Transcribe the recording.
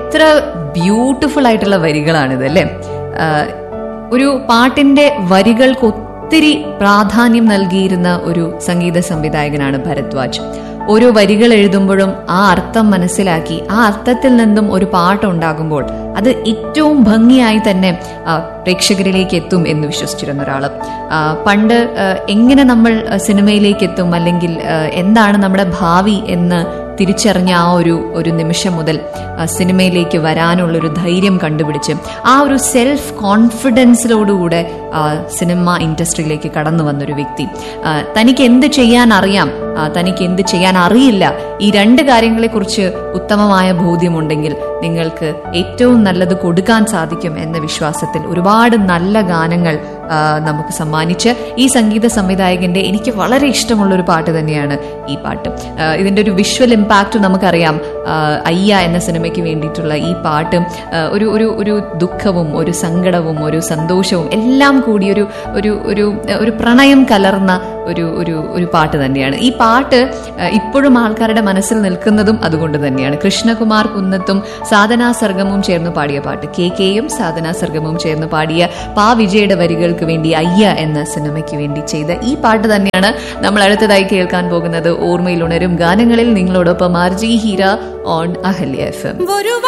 എത്ര ബ്യൂട്ടിഫുൾ ആയിട്ടുള്ള വരികളാണിത് അല്ലേ ആഹ് ഒരു പാട്ടിന്റെ വരികൾക്ക് ഒത്തിരി പ്രാധാന്യം നൽകിയിരുന്ന ഒരു സംഗീത സംവിധായകനാണ് ഭരദ്വാജ് ഓരോ വരികൾ എഴുതുമ്പോഴും ആ അർത്ഥം മനസ്സിലാക്കി ആ അർത്ഥത്തിൽ നിന്നും ഒരു പാട്ടുണ്ടാകുമ്പോൾ അത് ഏറ്റവും ഭംഗിയായി തന്നെ ആ, പ്രേക്ഷകരിലേക്ക് എത്തും എന്ന് വിശ്വസിച്ചിരുന്ന ഒരാള് ആ, പണ്ട് ആ, എങ്ങനെ നമ്മൾ ആ, സിനിമയിലേക്ക് എത്തും അല്ലെങ്കിൽ ആ, എന്താണ് നമ്മുടെ ഭാവി എന്ന് തിരിച്ചറിഞ്ഞ ആ ഒരു ഒരു നിമിഷം മുതൽ ആ, സിനിമയിലേക്ക് വരാനുള്ള ഒരു ധൈര്യം കണ്ടുപിടിച്ച് ആ ഒരു സെൽഫ് കോൺഫിഡൻസിലോടുകൂടെ ആ, സിനിമ ഇൻഡസ്ട്രിയിലേക്ക് കടന്നു വന്നൊരു വ്യക്തി ആ, തനിക്ക് എന്ത് ചെയ്യാൻ അറിയാം ആ, തനിക്ക് എന്ത് ചെയ്യാൻ അറിയില്ല ഈ രണ്ട് കാര്യങ്ങളെക്കുറിച്ച് ഉത്തമമായ ബോധ്യമുണ്ടെങ്കിൽ നിങ്ങൾക്ക് ഏറ്റവും നല്ലത് കൊടുക്കാൻ സാധിക്കും എന്ന വിശ്വാസത്തിൽ ഒരുപാട് നല്ല ഗാനങ്ങൾ ആ, നമുക്ക് സമ്മാനിച്ച് ഈ സംഗീത സംവിധായകന്റെ എനിക്ക് വളരെ ഇഷ്ടമുള്ള ഒരു പാട്ട് തന്നെയാണ് ഈ പാട്ട് ആ, ഇതിന്റെ ഒരു വിഷ്വൽ ഇമ്പാക്റ്റ് നമുക്കറിയാം ആ, അയ്യ എന്ന സിനിമയ്ക്ക് വേണ്ടിയിട്ടുള്ള ഈ പാട്ട് ആ, ഒരു ഒരു ഒരു ദുഃഖവും ഒരു സങ്കടവും ഒരു സന്തോഷവും എല്ലാം കൂടി ഒരു ഒരു ഒരു ഒരു പ്രണയം കലർന്ന ഒരു ഒരു ഒരു പാട്ട് തന്നെയാണ് ഈ പാട്ട് ആ, ഇപ്പോഴും ആൾക്കാരുടെ മനസ്സിൽ നിൽക്കുന്നതും അതുകൊണ്ട് തന്നെയാണ് കൃഷ്ണകുമാർ കുന്നത്തും സാധനാ സർഗമും ചേർന്ന് പാടിയ പാട്ട് കെ കെയും സാധനാ സർഗമും ചേർന്ന് പാടിയ പാ വിജയുടെ വരികൾക്ക് വേണ്ടി അയ്യ എന്ന സിനിമയ്ക്ക് വേണ്ടി ചെയ്ത ഈ പാട്ട് തന്നെയാണ് നമ്മൾ അടുത്തതായി കേൾക്കാൻ പോകുന്നത് ഓർമ്മയിൽ ഉണരും ഗാനങ്ങളിൽ നിങ്ങളോടൊപ്പം R G Heera on Ahalya FM എം ഒരു